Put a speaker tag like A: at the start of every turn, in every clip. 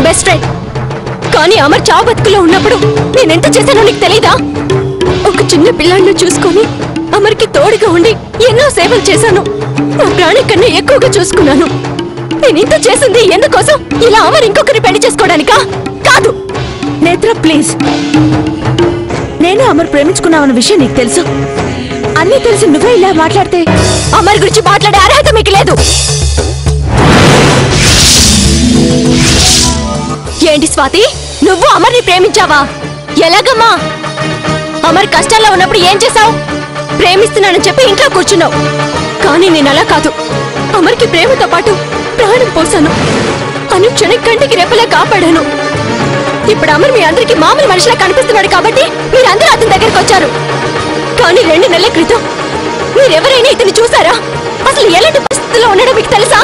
A: best friend కానీ అమర్ చావు బతుకులో ఉన్నప్పుడు నేనెంత చేశానో నీకు తెలీదా ఒక చిన్న పిల్లాడిని చూసుకొని అమర్కి తోడుగా ఉండి ఎన్నో సేవలు చేశాను నా ప్రాణి కన్నా ఎక్కువగా చూసుకున్నాను నేను ఇంత చేసింది ఎందుకోసం ఇలా అమర్ ఇంకొకరిని పెళ్లి చేసుకోవడానికా కాదు
B: నేత్ర ప్లీజ్ నేను అమర్ ప్రేమించుకున్నామన్న విషయం నీకు తెలుసు అన్నీ తెలిసి నువ్వే ఇలా మాట్లాడితే
A: అమర్ గురించి మాట్లాడే అర్హత మీకు లేదు ఏంటి స్వాతి నువ్వు అమర్ని ప్రేమించావా ఎలాగమ్మా అమర్ కష్టాల్లో ఉన్నప్పుడు ఏం చేశావు ప్రేమిస్తున్నానని చెప్పి ఇంట్లో కూర్చున్నావు కానీ నేను అలా కాదు అమర్కి ప్రేమతో పాటు ప్రాణం పోసాను అనుక్షణం కంటికి రెప్పలా కాపాడాను ఇప్పుడు అమర్ మీ అందరికి మామూలు మనిషిలా కనిపిస్తున్నాడు కాబట్టి మీరందరూ అతని దగ్గరికి వచ్చారు కానీ రెండు నెలల క్రితం మీరెవరైనా ఇతన్ని చూసారా అసలు ఎలాంటి పరిస్థితుల్లో ఉన్నాడో మీకు తెలుసా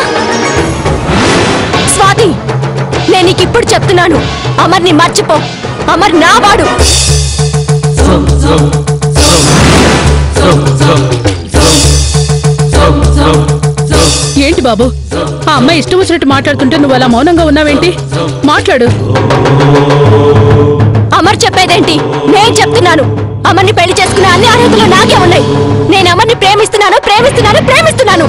A: స్వాతి నేను నీకు ఇప్పుడు చెప్తున్నాను అమర్ని మర్చిపో అమర్ నా వాడు
C: ఏంటి బాబు ఆ అమ్మాయి ఇష్టం వచ్చినట్టు మాట్లాడుతుంటే నువ్వు అలా మౌనంగా ఉన్నావేంటి మాట్లాడు
A: అమర్ చెప్పేదేంటి నేను చెప్తున్నాను అమర్ని పెళ్లి చేసుకునే అన్ని అర్హతలు నాకే ఉన్నాయి నేను అమర్ని ప్రేమిస్తున్నాను ప్రేమిస్తున్నాను ప్రేమిస్తున్నాను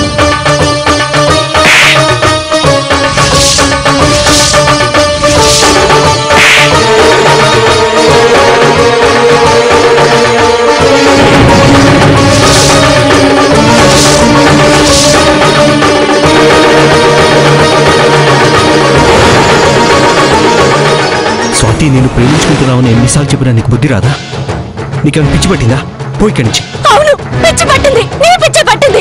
D: స్వాతి నేను ప్రేమించుకుంటున్నావని ఎన్నిసార్లు చెప్పినా నీకు బుద్ధి రాదా నీకేమైనా పిచ్చి పట్టిందా పోయి ఇక్కడి నుంచి
A: అవును పిచ్చి పట్టింది నీ పిచ్చి పట్టింది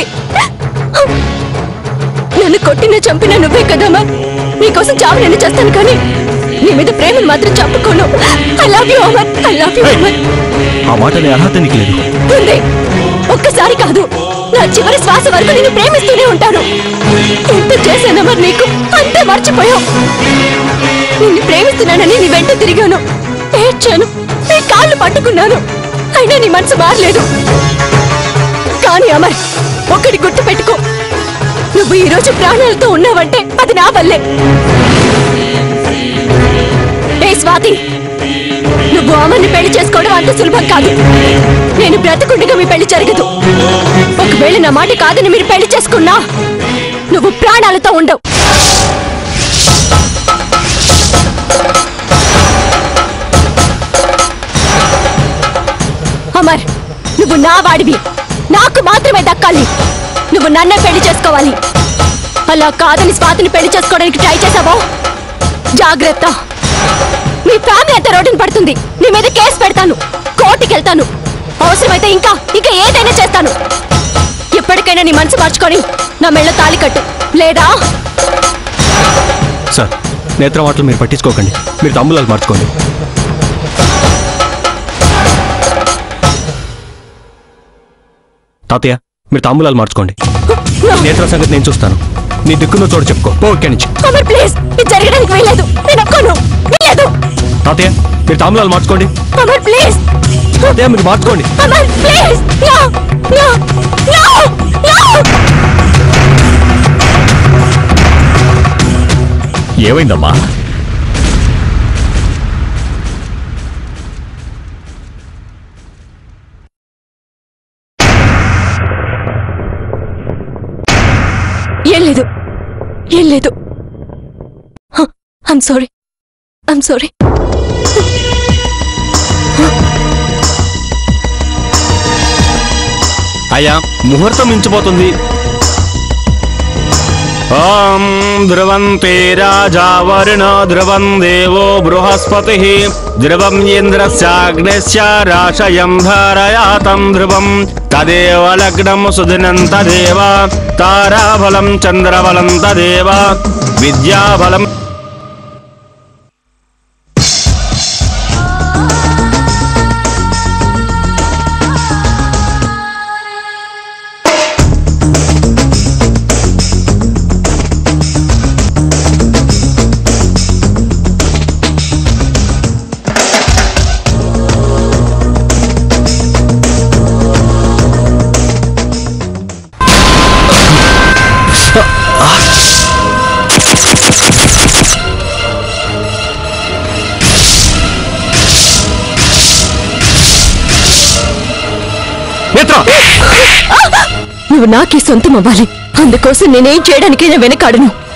A: నన్ను కొట్టిన చంపిన నువ్వే కదమ్మా నీకోసం చావు నేను చేస్తాను కానీ నీ మీద ప్రేమను మాత్రం చంపుకోను I love you Amar I love you Amar
D: ఆ మాట నీ అర్హత నీకు లేదు
A: ఉంది ఒక్కసారి కాదు నా చివరి శ్వాస వరకు నేను ప్రేమిస్తూనే ఉంటాను ఎంత చేశాను మరి నీకు అంతే మర్చిపోయావు నిన్ను ప్రేమిస్తున్నానని నీ వెంట తిరిగాను ఏడ్చాను నీ కాళ్ళు పట్టుకున్నాను అయినా నీ మనసు మారలేదు కానీ అమర్ ఒక్కడి గుర్తు పెట్టుకో నువ్వు ఈ రోజు ప్రాణాలతో ఉన్నావంటే అది నా వల్లే ఏ స్వాతి నువ్వు అమర్ని పెళ్లి చేసుకోవడం అంత సులభం కాదు నేను బ్రతకుండగా మీ పెళ్లి జరగదు ఒకవేళ నా మాట కాదని మీరు పెళ్లి చేసుకున్నా నువ్వు ప్రాణాలతో ఉండవు అమర్ నువ్వు నా వాడివి నాకు మాత్రమే దక్కాలి నువ్వు నన్నే పెళ్లి చేసుకోవాలి అలా కాదని స్వాతిని పెళ్లి చేసుకోవడానికి ట్రై చేసావో జాగ్రత్త మీ ఫ్యామిలీ అంతా రోడ్డున పడుతుంది నీ మీద కేసు పెడతాను కోర్టుకి వెళ్తాను అవసరమైతే ఇంకా ఇంకా ఏదైనా చేస్తాను ఇప్పటికైనా నీ మనసు మార్చుకొని నా మెళ్ళ తాళి కట్టు లేదా
D: సార్ నేత్ర మాటలు మీరు పట్టించుకోకండి మీరు తమ్ములాలు మార్చుకోండి తాతయ్య మీరు తాంబూలాలు మార్చుకోండి నేత్ర సంగతి నేను చూస్తాను నీ దిక్కున్న చోటు చెప్పుకో పో ఇక్కడి నుంచి
A: అమర్ ప్లీజ్ ఇది జరగడానికి వీల్లేదు నేను ఒప్పుకోను వీల్లేదు
D: తాతయ్య మీరు తాంబూలాలు మార్చుకోండి
A: అమర్ ప్లీజ్
D: తాతయ్య మీరు మార్చుకోండి
A: Amar please no no no no
E: ఏమైందమ్మా
A: ఏం లేదు ఏం లేదు ఐమ్ సారీ ఐమ్ సారీ
D: అయ్యా ముహూర్తం మించిపోతుంది
F: ఓం ధ్రువంతే రాజా వరుణ ధ్రువం దేవో బృహస్పతి ధ్రువం ఇంద్రస్యాగ్నిశ్చ రాశయం ధారయాతం ధ్రువం తదేవ లగ్నం సుదినం తదేవ తారాబలం చంద్రబలం తదేవ విద్యాబలం
D: నేత్ర
A: నువ్వు నాకే సొంతం అవ్వాలి అందుకోసం నేనేం చేయడానికైనా వెనకాడను